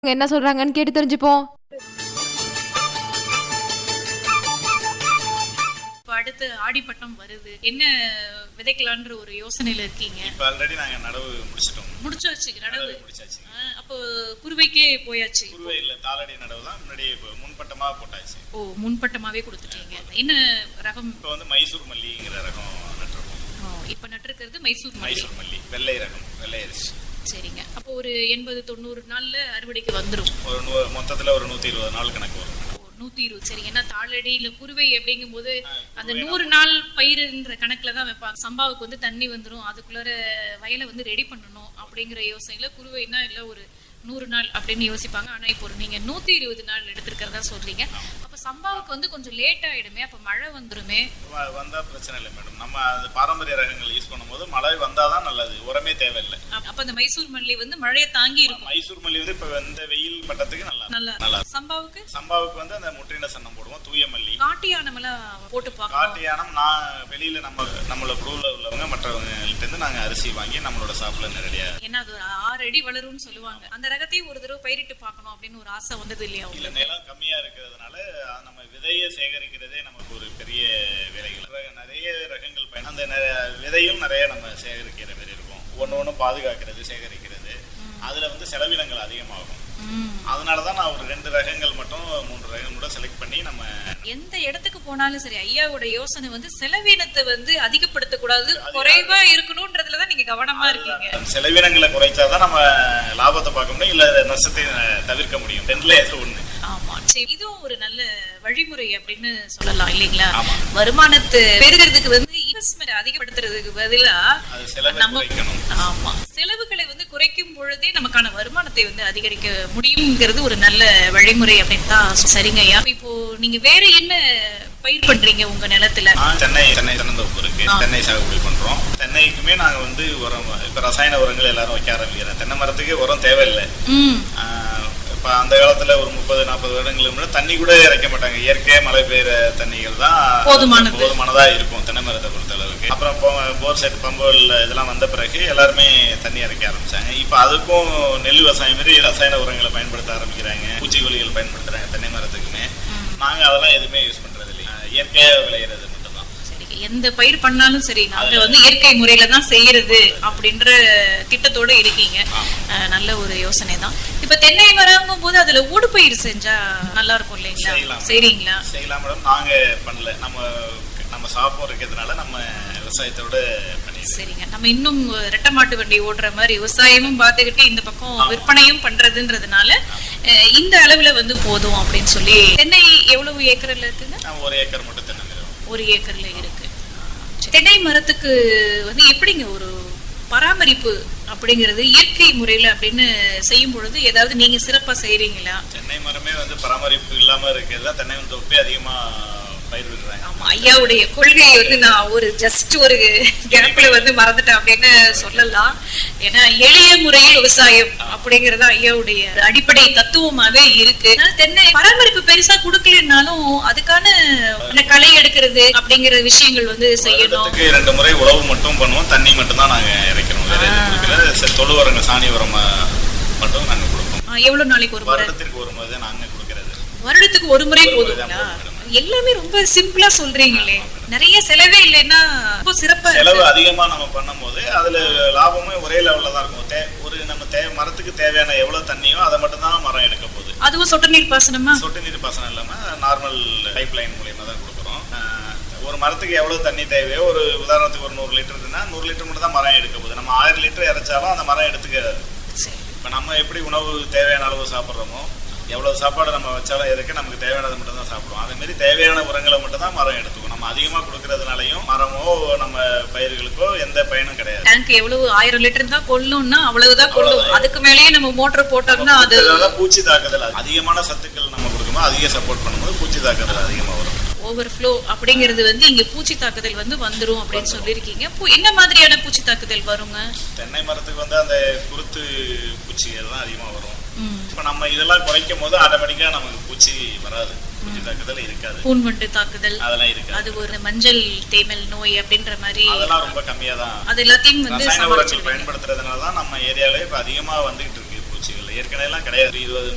அவங்க என்ன சொல்றாங்கன்னு கேட்டு தெரிஞ்சுப்போம் இப்போ அடுத்து ஆடிப்பட்டம் வருது என்ன விதைக்கலான்ற ஒரு யோசனையில இருக்கீங்க இப்போ ஆல்ரெடி நாங்க நடவு முடிச்சிட்டோம் முடிச்சாச்சு நடவு நடவு முடிச்சாச்சு ஆ, அப்போ குருவைக்கே போயாச்சு குருவை இல்ல தாளடி நடவு தான் முன்னாடி இப்போ முன்பட்டமா போட்டாச்சு ஓ முன்பட்டமாவே கொடுத்துட்டீங்க என்ன ரகம் இப்போ வந்து மைசூர் மல்லிங்கிற ரகம் நட்டிருக்கோம் ஓ, இப்ப நட்டிருக்கிறது மைசூர் மல்லி மைசூர் மல்லி வெள்ளை ரகம் வெள்ளை அரிசி சரிங்க அப்போ ஒரு எண்பது தொண்ணூறு நாள்ல அறுவடைக்கு வந்துரும் ஒரு நூ மொத்தத்துல ஒரு நூத்தி இருபது நாள் கணக்கு வரும் ஓ, நூத்தி இருபது சரி ஏன்னா தாளடி இல்ல குருவை அப்படிங்கும்போது அந்த நூறு நாள் பயிருன்ற கணக்குல தான் வைப்பாங்க சம்பாவுக்கு வந்து தண்ணி வந்துரும் அதுக்குள்ளார வயலை வந்து ரெடி பண்ணணும் அப்படிங்கிற யோசனையில குருவைனா இல்ல ஒரு நூறு நாள் அப்படின்னு யோசிப்பாங்க ஆனா இப்போ ஒரு நீங்க நூத்தி இருபது நாள் எடுத்திருக்கிறதா சொல்றீங்க அப்ப சம்பாவுக்கு வந்து கொஞ்சம் லேட் ஆயிடுமே அப்ப மழை வந்துருமே வ- வந்தா பிரச்சனை இல்லை மேடம் நம்ம அது பாரம்பரிய ரகங்கள் யூஸ் பண்ணும்போது மழை வந்தாதான் நல்லது உரமே தேவையில்லை அப்ப- அப்ப அந்த மைசூர் மல்லி வந்து மழையை தாங்கி இருக்கும் மைசூர் மல்லி வந்து இப்போ இந்த வெயில் பட்டத்துக்கு நல்லா இருக்கும். நல்லா நல்லா சம்பாவுக்கு சம்பாவுக்கு வந்து அந்த முற்றின சன்னம் போடுவோம் தூய மல்லி காட்டு யானமெல்லாம் போட்டு பார்க்கணும் காட்டு யானம் நான் வெளியில நம்ம நம்மளோட குழுவில் உள்ளவங்க மற்றவங்கள்ட்ட இருந்து நாங்க அரிசி வாங்கி நம்மளோட சாப்பிட நேரடியா ஏன்னா அது ஒரு ஆறு அடி வளரும்னு சொல்லுவாங்க அந்த ரகத்தையும் ஒரு தடவை பயிரிட்டு பார்க்கணும் அப்படின்னு ஒரு ஆசை வந்தது இல்லையா இல்ல உங்களுக்கு நிலம் கம்மியா இருக்கிறதுனால அது நம்ம விதையை சேகரிக்கிறதே நமக்கு ஒரு பெரிய வேலைகள் ரக- நிறைய ரகங்கள் பயன் அந்த நெ- விதையும் நிறைய நம்ம சேகரிக்கிற மாதிரி இருக்கும் ஒன்று ஒன்று பாதுகாக்கிறது சேகரிக்கிறது அதுல வந்து செலவினங்கள் அதிகமாகும் ம். அதனாலதான் நான் ஒரு ரெண்டு ரகங்கள் மட்டும் மூன்று ரகங்கள் கூட செலக்ட் பண்ணி நம்ம எந்த இடத்துக்கு போனாலும் சரி ஐயாவோட யோசனை வந்து செலவினத்தை வந்து அதிகப்படுத்த கூடாது குறைவா இருக்கணும்ன்றதுலதான் நீங்க கவனமா இருக்கீங்க செலவினங்களை குறைச்சாதான் நம்ம லாபத்தை பார்க்க முடியும் இல்ல நஷ்டத்தை அஹ், தவிர்க்க முடியும் ரெண்டுல ஏதோ ஒண்ணு ஆமா சரி இதுவும் ஒரு நல்ல வழிமுறை அப்படின்னு சொல்லலாம் இல்லைங்களா ஆமா. வருமானத்தை பெருகிறதுக்கு வந்து இன்வெஸ்ட்மெண்ட் அதிகப்படுத்துறதுக்கு பதிலா அது செலவை நம்ம குறைக்கணும் ஆமா செலவுகளை வந்து குறைக்கும் பொழுதே நமக்கான வருமானத்தை வந்து அதிகரிக்க முடியுங்கிறது ஒரு நல்ல வழிமுறை அப்படின்னு தான் சொ- சரிங்க ஐயா இப்போ நீங்க வேற என்ன பயிர் பண்றீங்க உங்க நிலத்துல நான் தென்னை தென்னை தென்னந்தோப்பு இருக்கு தென்னை சாகுபடி பண்றோம் தென்னைக்குமே நாங்க வந்து உரம் இப்ப ரசாயன உரங்கள் எல்லாரும் வைக்க ஆரம்பிக்கிறோம் தென்னை மரத்துக்கு உரம் தேவையில்லை ம் ஆஹ் இப்ப அந்த காலத்துல ஒரு முப்பது நாற்பது வருடங்களுக்கு முன்னாடி தண்ணி கூட இறைக்க மாட்டாங்க இயற்கையா மழை பெய்யுற தண்ணிகள் தான் போதுமானது. போதுமானதா இருக்கும் தென்னை மரத்தை பொறுத்த அளவுக்கு அப்புறம் போ- போர் செட் பம்புகள் இதெல்லாம் வந்த பிறகு எல்லாருமே தண்ணி இறைக்க ஆரம்பிச்சாங்க இப்ப அதுக்கும் நெல் விவசாயம் மாதிரி ரசாயன உரங்களை பயன்படுத்த ஆரம்பிக்கிறாங்க பூச்சிக்கொல்லிகள் பயன்படுத்துறாங்க தென்னை மரத்துக்குமே நாங்க அதெல்லாம் எதுவுமே யூஸ் பண்றது இல்லை ஆஹ் இயற்கையா விளையிறது மட்டும்தான் சரி எந்த பயிர் பண்ணாலும் சரி நாங்க வந்து இயற்கை முறையில தான் செய்யறது அப்படின்ற திட்டத்தோட இருக்கீங்க அஹ், நல்ல ஒரு யோசனை தான் இப்ப தென்னை மரங்கும் போது அதுல ஊடுபயிர் செஞ்சா நல்லா இருக்கும் இல்லைங்களா செய்யலாம். சரிங்களா செய்யலாம் மேடம் நாங்க பண்ணல நம்ம நம்ம சாப்பம் இருக்கிறதுனால நம்ம விவசாயத்தோட பண்ணிடுறோம் சரிங்க நம்ம இன்னும் ரெட்டை மாட்டு வண்டி ஓட்டுற மாதிரி விவசாயமும் பார்த்துக்கிட்டு இந்த பக்கம் விற்பனையும் பண்றதுன்றதுனால அஹ், இந்த அளவுல வந்து போதும் அப்படின்னு சொல்லி தென்னை எவ்வளவு ஏக்கர்ல இருக்குங்க நம்ம ஒரு ஏக்கர் மட்டும் தென்னை மரம் ஒரு ஏக்கர்ல இருக்கு சரி. தென்னை மரத்துக்கு வந்து எப்படிங்க ஒரு பராமரிப்பு அப்படிங்கிறது இயற்கை முறையில அப்படின்னு செய்யும் பொழுது ஏதாவது நீங்க சிறப்பா செய்றீங்களா தென்னை மரமே வந்து பராமரிப்பு இல்லாம இருக்கிறது தான் தென்னை தொப்பே அதிகமா பயிர்விடுறாங்க ஆமா ஐயாவுடைய கொள்கையை வந்து நான் ஒரு ஜஸ்ட் ஒரு கேப்ல வந்து மறந்துட்டேன் அப்படின்னு சொல்லலாம் ஏன்னா எளிய முறையில் விவசாயம் அப்படிங்கறது ஐயாவுடைய அடிப்படை தத்துவமாவே இருக்கு அதனால தென்னை பராமரிப்பு பெருசா கொடுக்கலனாலும் அதுக்கான என்ன களை எடுக்கிறது அப்படிங்கிற விஷயங்கள் வந்து செய்யணும் வருடத்துக்கு ரெண்டு முறை உழவு மட்டும் பண்ணுவோம் தண்ணி மட்டும் தான் நாங்க இறைக்கிறோம் வேற எதுவும் கொடுக்கல சரி, தொழு உரங்கள் சாணி உரம் அஹ், மட்டும் நாங்க கொடுப்போம் ஆ, எவ்வளவு நாளைக்கு ஒரு முறை வருடத்திற்கு ஒரு முறை தான் நாங்க கொடுக்கறது வருடத்துக்கு ஒரு முறை ஒரு முறை தான் போதுங்களா போதும் மேடம். எல்லாமே ரொம்ப சிம்பிளா சொல்றீங்களே நிறைய செலவே இல்லைன்னா ரொம்ப சிறப்பா செலவு அதிகமா நம்ம பண்ணும்போது அதுல லாபமே ஒரே லெவல்ல தான் இருக்கும் தே- ஒரு நம்ம தே மரத்துக்கு தேவையான எவ்வளவு தண்ணியோ அதை மட்டும் தான் மரம் எடுக்க போகுது அதுவும் சொட்டு நீர் பாசனமா சொட்டு நீர் பாசனம் இல்லாம நார்மல் பைப் லைன் மூலியமா தான் கொடுக்குறோம் ஆஹ் ஒரு மரத்துக்கு எவ்வளவு தண்ணி தேவையோ ஒரு உதாரணத்துக்கு ஒரு நூறு லிட்டர்னா நூறு லிட்டர் மட்டும் தான் மரம் எடுக்க போகுது நம்ம ஆயிரம் லிட்டர் இறைச்சாலும் அந்த மரம் எடுத்துக்காது சரி இப்போ நம்ம எப்படி உணவு தேவையான அளவு சாப்பிட்றோமோ எவ்வளவு சாப்பாடு நம்ம வச்சாலும் எதுக்கு நமக்கு தேவையானது மட்டும் தான் சாப்பிடுவோம் அதே மாதிரி தேவையான உரங்களை மட்டும் தான் மரம் எடுத்துக்கும் நம்ம அதிகமா கொடுக்கறதுனாலையும் மரமோ நம்ம பயிர்களுக்கோ எந்த பயனும் கிடையாது டேங்க் எவ்வளவு ஆயிரம் லிட்டர் தான் கொள்ளும்னா அவ்வளவுதான் கொள்ளும் அதுக்கு மேலேயே நம்ம மோட்டர் போட்டோம்னா அது கொடுக்கறதால பூச்சி தாக்குதல் அதிகம். அதிகமான சத்துக்கள் நம்ம கொடுக்கும்போது அதிக சப்போர்ட் பண்ணும்போது பூச்சி தாக்குதல் அதிகமா வரும் ஓவர்ஃப்ளோ அப்படிங்கிறது வந்து இங்க பூச்சி தாக்குதல் வந்து வந்துரும் அப்படின்னு சொல்லியிருக்கீங்க பூ- என்ன மாதிரியான பூச்சி தாக்குதல் வருங்க தென்னை மரத்துக்கு வந்து அந்த குருத்து பூச்சி எல்லாம் அதிகமா வரும் ம். இப்போ நம்ம இதெல்லாம் குறைக்கும் போது ஆட்டோமேட்டிக்கா நமக்கு பூச்சி வராது பூச்சி தாக்குதல் இருக்காது பூன்வண்டு தாக்குதல் அதெல்லாம் இருக்காது அது ஒரு மஞ்சள் தேமல் நோய் அப்படின்ற மாதிரி அதெல்லாம் ரொம்ப கம்மியா தான் அது எல்லாத்தையும் வந்து ரசாயன உரங்கள் சமாளிச்சிருவீங்க பயன்படுத்துறதுனால தான் நம்ம ஏரியாவிலே இப்ப அதிகமா வந்துகிட்டு இருக்கு பூச்சிகள் ஏற்கனவே எல்லாம் கிடையாது இருபது